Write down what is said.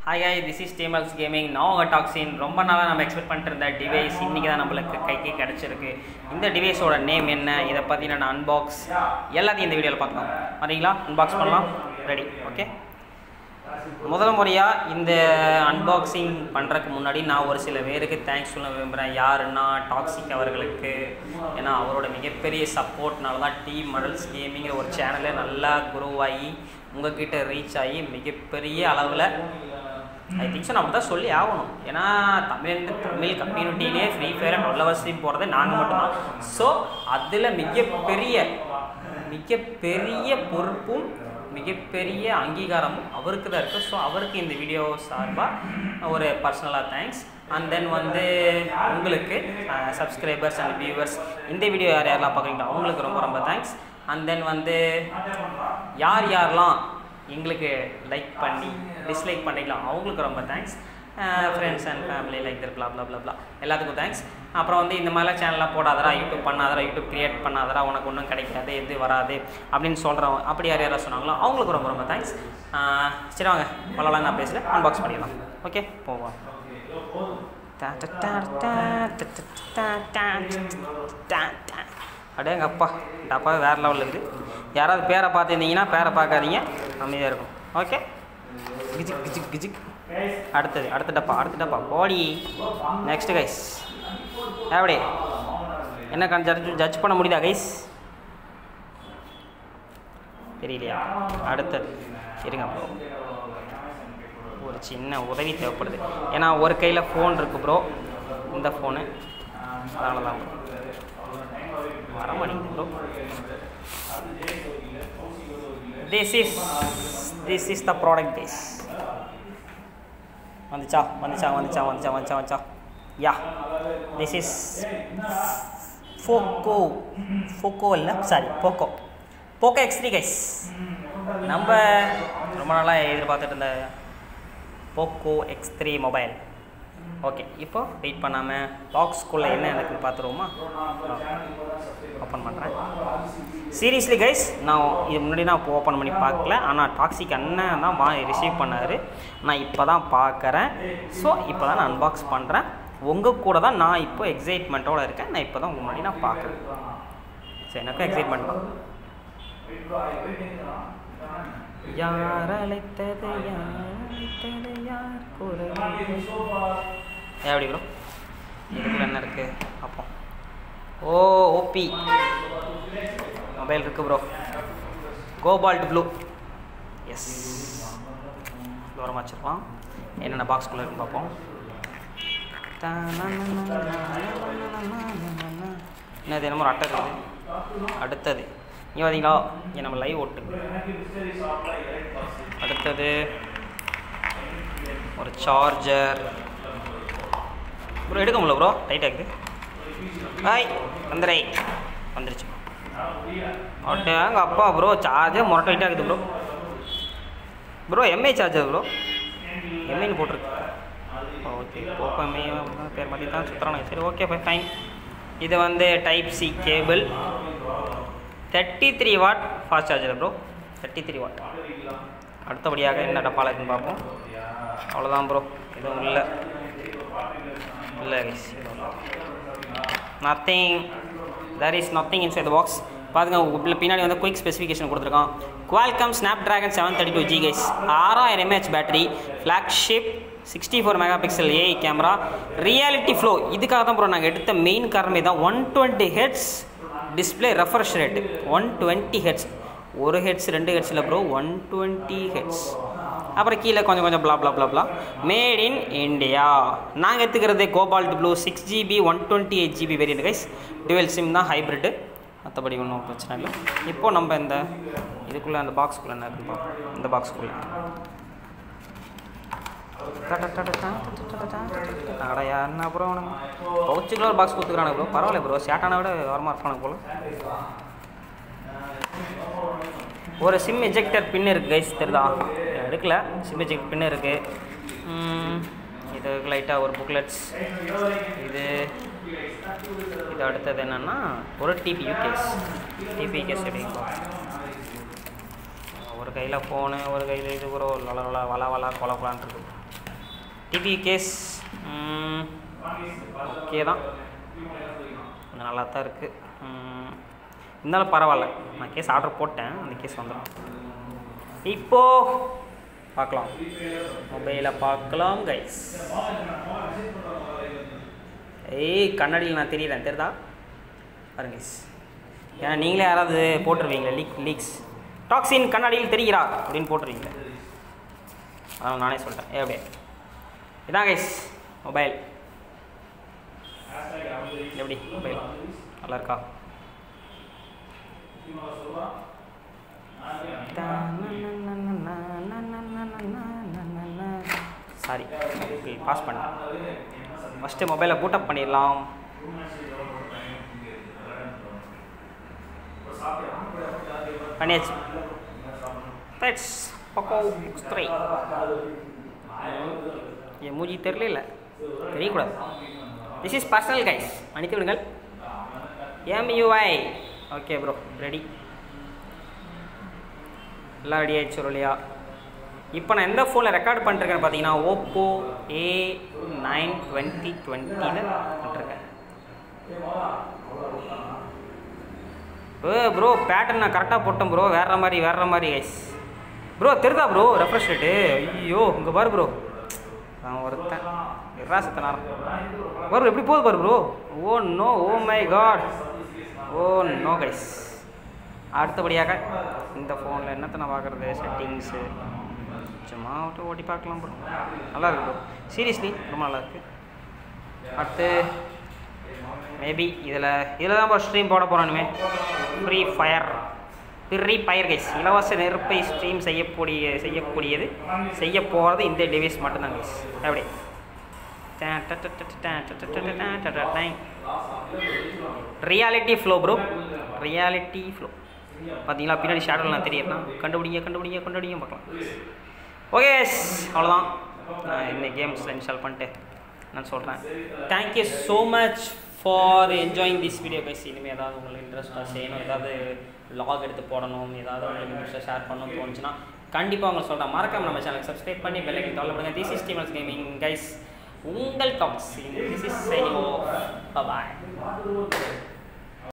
Hi hi this is Tamils gaming நான் உங்கள் toxin ரொம்ப நாளாக நம்ம எக்ஸ்பெக்ட் பண்ணிட்டு இருந்த டிவைஸ் இன்றைக்கி தான் நம்மளுக்கு கைக்கு கிடச்சிருக்கு இந்த டிவைஸோட நேம் என்ன இதை பற்றி நான் அன்பாக்ஸ் எல்லாத்தையும் இந்த வீடியோவில் பார்க்கலாம் வரீங்களா அன்பாக்ஸ் பண்ணலாம் ரெடி ஓகே முதல் முறையாக இந்த அன்பாக்சிங் பண்ணுறதுக்கு முன்னாடி நான் ஒரு சில பேருக்கு தேங்க்ஸ் சொல்ல விரும்புகிறேன் யாருன்னா டாக்ஸிக் அவர்களுக்கு ஏன்னா அவரோட மிகப்பெரிய சப்போர்ட்னால தான் டி மடல்ஸ் கேமிங்கிற ஒரு சேனலே நல்லா குரோவாகி உங்ககிட்ட ரீச் ஆகி மிகப்பெரிய அளவில் ஐ திங்க் ஸோ நான் அப்படி தான் சொல்லி ஆகணும் ஏன்னா தமிழ் தமிழ் கம்யூனிட்டிலே ஃப்ரீ ஃபயரை நல்ல வசதி போகிறது நாங்கள் மட்டும்தான் ஸோ அதில் மிகப்பெரிய மிகப்பெரிய பொறுப்பும் மிகப்பெரிய அங்கீகாரமும் அவருக்கு தான் இருக்குது ஸோ அவருக்கு இந்த வீடியோ சார்பாக ஒரு பர்சனலாக தேங்க்ஸ் அண்ட் தென் வந்து உங்களுக்கு சப்ஸ்கிரைபர்ஸ் அண்ட் வியூவர்ஸ் இந்த வீடியோ யார் யாரெல்லாம் பார்க்குறீங்களோ அவங்களுக்கு ரொம்ப ரொம்ப தேங்க்ஸ் அண்ட் தென் வந்து யார் யாரெல்லாம் எங்களுக்கு லைக் பண்ணி டிஸ்லைக் பண்ணிக்கலாம் அவங்களுக்கு ரொம்ப thanks friends and family like தர் பிளா பிளா பிளா எல்லாத்துக்கும் தேங்க்ஸ் அப்புறம் வந்து இந்த மாதிரிலாம் சேனல்லாம் போடாதரா யூடியூப் பண்ணாதரா யூடியூப் கிரியேட் பண்ணாதரா உனக்கு ஒன்றும் கிடைக்காது எது வராது அப்படின்னு சொல்கிறவங்க அப்படி யார் யாராவது சொன்னாங்களோ அவங்களுக்கு ரொம்ப ரொம்ப தேங்க்ஸ் சரி வாங்க பலலாம் நான் பேசல அன்பாக்ஸ் பண்ணிடலாம் ஓகே போவோம் அப்படியே எங்கள் அப்பா டப்பா வேறு லெவலில் இருக்குது யாராவது பேரை பார்த்துருந்தீங்கன்னா பேரை பார்க்காதீங்க அமைதியாக இருக்கும் ஓகே கிஜிக் கிஜிக் கிஜிக் அடுத்தது அடுத்த டப்பா அடுத்த டப்பா போடி நெக்ஸ்ட் கைஸ் எப்படி என்ன கண் ஜட்ஜ் ஜட்ஜ் பண்ண முடியுதா கைஸ் தெரியலையா அடுத்தது இருங்க ப்ரோ ஒரு சின்ன உதவி தேவைப்படுது ஏன்னா ஒரு கையில் ஃபோன் இருக்குது ப்ரோ இந்த ஃபோனு அதனால தான் வர மாட்டேங்குது bro this is this is the product this வந்துச்சா வந்துச்சா வந்துச்சா வந்துச்சா வந்துச்சா வந்துச்சா yeah this is Poco Poco இல்லை sorry Poco Poco X three guys நம்ம ரொம்ப நாளாக எதிர்பார்த்துட்டு இருந்த Poco X three mobile okay இப்போ வெயிட் பண்ணாமல் பாக்ஸ்குள்ளே என்ன எனக்கு பார்த்துருவோமா ஓப்பன் பண்ணுறேன் சீரியஸ்லி கைஸ் நான் இது முன்னாடி நான் இப்போ ஓப்பன் பண்ணி பார்க்கல ஆனால் டாக்ஸிக் அண்ணன் தான் வா ரிசீவ் பண்ணார் நான் இப்போ தான் பார்க்குறேன் ஸோ இப்போ தான் நான் அன்பாக்ஸ் பண்ணுறேன் உங்கள் கூட தான் நான் இப்போ எக்ஸைட்மெண்ட்டோடு இருக்கேன் நான் இப்போ தான் உங்கள் முன்னாடி நான் பார்க்குறேன் சரி எனக்கும் எக்ஸைட்மெண்ட் தான் யார் அழைத்தது யார் அழைத்தது யார் குரல் எப்படி ப்ரோ இதுக்குள்ள என்ன இருக்குது பார்ப்போம் ஓ ஓபி மொபைல் இருக்குது ப்ரோ கோபால்ட் ப்ளூ எஸ் தூரமாக வச்சுருக்கலாம் என்னென்ன பாக்ஸ்குள்ளே இருக்குன்னு பார்ப்போம் என்னது என்னமோ ஒரு அட்டை இருக்குது அடுத்தது இங்கே பார்த்தீங்களா இங்கே நம்ம லைவ் ஓட்டு அடுத்தது ஒரு சார்ஜர் ப்ரோ எடுக்க முடியல ப்ரோ டைட்டாக இருக்குது ஹாய் வந்துரை வந்துருச்சு ஓட்டே எங்கள் அப்பா ப்ரோ சார்ஜர் முரட்டை டைட்டாக இருக்குது bro bro MI charger bro எம்ஐன்னு போட்டிருக்கு ஓகே போக்கோ எம்ஐ பேர் மாதிரி தான் சுற்றுறாங்க சரி ஓகே ஃபை ஃபைன் இது வந்து type C cable thirty three watt fast charger bro thirty three watt அடுத்தபடியாக என்ன டப்பாவில் இருக்குன்னு பார்ப்போம் அவ்வளோதான் ப்ரோ எதுவும் இல்லை இல்லை nothing there is nothing inside the box பாருங்க உள்ள பின்னாடி வந்து குயிக் ஸ்பெசிஃபிகேஷன் கொடுத்துருக்கான் Qualcomm Snapdragon seven thirty two G guys ஆறாயிரம் mAh battery flagship sixty four mega pixel AI camera reality flow இதுக்காக தான் ப்ரோ நாங்கள் எடுத்த மெயின் காரணமே தான் one twenty hertz display refresh rate one twenty hertz ஒரு hertz ரெண்டு ஹெட்ஸில் ப்ரோ ஒன் டுவெண்ட்டி ஹெட்ஸ் அப்புறம் கீழே கொஞ்சம் கொஞ்சம் ப்ளா ப்ளா ப்ளா ப்ளா மேட் இன் இண்டியா நாங்கள் எடுத்துக்கிறது cobalt blue six GB one twenty eight GB variant guys dual sim தான் ஹைப்ரிட்டு மற்றபடி ஒன்றும் பிரச்சனை இல்லை இப்போது நம்ம இந்த இதுக்குள்ளே அந்த பாக்ஸ்குள்ளே என்ன இருக்குன்னு பார்ப்போம் இந்த பாக்ஸ்குள்ளே அடையா என்ன ப்ரோ அவனுங்க பவுச்சுக்குள்ள ஒரு பாக்ஸ் கொடுத்துக்கிறானுங்க ப்ரோ பரவாயில்ல ப்ரோ ஷேட்டான விட வரமா இருப்பானுங்க போல ஒரு சிம் எஜெக்டர் பின் இருக்குது கைஸ் தெரியுதா எடுக்கல சிம் எஜெக்ட் பின் இருக்குது இது லைட்டாக ஒரு புக்லெட்ஸ் இது இது அடுத்தது என்னென்னா ஒரு டிபியூ கேஸ் டிபி கேஸ் எப்படிங்களா ஒரு கையில் ஃபோனு ஒரு கையில் இது ஒரு வள வள வள வள கொல கொலான் இருக்கு டிவி கேஸ் ஓகே தான் கொஞ்சம் நல்லா தான் இருக்குது இருந்தாலும் பரவாயில்ல நான் கேஸ் ஆர்டர் போட்டேன் அந்த கேஸ் வந்துடும் இப்போ பார்க்கலாம் மொபைலை பார்க்கலாம் கைஸ் ஏய் கண்ணாடியில் நான் தெரியறேன் தெரியுதா பாருங்க guys. ஏன்னா நீங்களே யாராவது போட்டுருவீங்களே லீக் லீக்ஸ் டாக்ஸின் கண்ணாடியில் தெரிகிறா அப்படின்னு போட்டுருவீங்களே அதனால் நானே சொல்லிட்டேன் ஏ அப்படியே இதான் கைஸ் மொபைல் எப்படி மொபைல் நல்லா இருக்கா சாரி பாஸ் பண்ணேன் ஃபஸ்ட்டு மொபைலை பூட்டப் பண்ணிடலாம் பண்ணியாச்சு தட்ஸ் பக்கோ த்ரீ என் மூஞ்சி தெரியல தெரியக்கூடாது திஸ் இஸ் பர்சனல் கைஸ் மன்னித்து விடுங்கள் எம்யூஐ ஓகே ப்ரோ ரெடி எல்லாம் ரெடி ஆயிடுச்சு இல்லையா இப்போ நான் எந்த ஃபோனில் ரெக்கார்ட் பண்ணிருக்கேன்னு பார்த்தீங்கன்னா ஓப்போ ஏ நைன் டுவெண்ட்டி டுவெண்ட்டியில் பண்ணிருக்கேன் ஏ ப்ரோ பேட்டர்ன் நான் கரெக்டாக போட்டேன் ப்ரோ வேற மாதிரி வேற மாதிரி கைஸ் ப்ரோ தெரிதா ப்ரோ ரெஃப்ரெஷ் ரேட்டு ஐயோ இங்கே பாரு ப்ரோ நான் ஒருத்தன் நிராசத்தனாரம் வரும் எப்படி போகுது பாரு bro oh no oh my god oh no guys அடுத்தபடியாக இந்த ஃபோனில் என்னத்தை நான் பார்க்குறது செட்டிங்ஸு சும்மா விட்டு ஓட்டி பார்க்கலாம் ப்ரோ நல்லா இருக்கு ப்ரோ சீரியஸ்லி ரொம்ப நல்லா இருக்கு அடுத்து மேபி இதில் இதில் தான் ப்ரோ ஸ்ட்ரீம் போட போகிறானுமே Free Fire Free Fire guys இலவச நெருப்பை ஸ்ட்ரீம் செய்யக்கூடிய செய்யக்கூடியது செய்ய போகிறது இந்த டிவைஸ் மட்டும்தான் கைஸ் எப்படி reality flow bro reality flow பார்த்தீங்களா பின்னாடி ஷேடோவில் நான் தெரியறேன்னா கண்டுபிடிங்க கண்டுபிடிங்க கண்டுபிடிங்க பார்க்கலாம் ஓகே அவ்வளோதான் நான் இந்த கேம்ஸில் இன்ஸ்டால் பண்ணிட்டு நான் சொல்கிறேன் thank you so much for enjoying this video guys இனிமேல் ஏதாவது உங்களுக்கு இன்ட்ரெஸ்ட்டாக செய்யணும் ஏதாவது லாக் எடுத்து போடணும் ஏதாவது உங்களுக்கு இன்ட்ரெஸ்ட்டாக ஷேர் பண்ணணும்னு தோணுச்சுன்னா கண்டிப்பாக உங்களுக்கு சொல்கிறேன் மறக்காம நம்ம சேனல் சப்ஸ்கிரைப் பண்ணி பெல்லைக்கு தொலை பண்ணுங்க திஸ் இஸ் டீமல்ஸ் கேமிங் கைஸ் உங்கள் டாக்ஸ் திஸ் இஸ் சைனிங் பாய்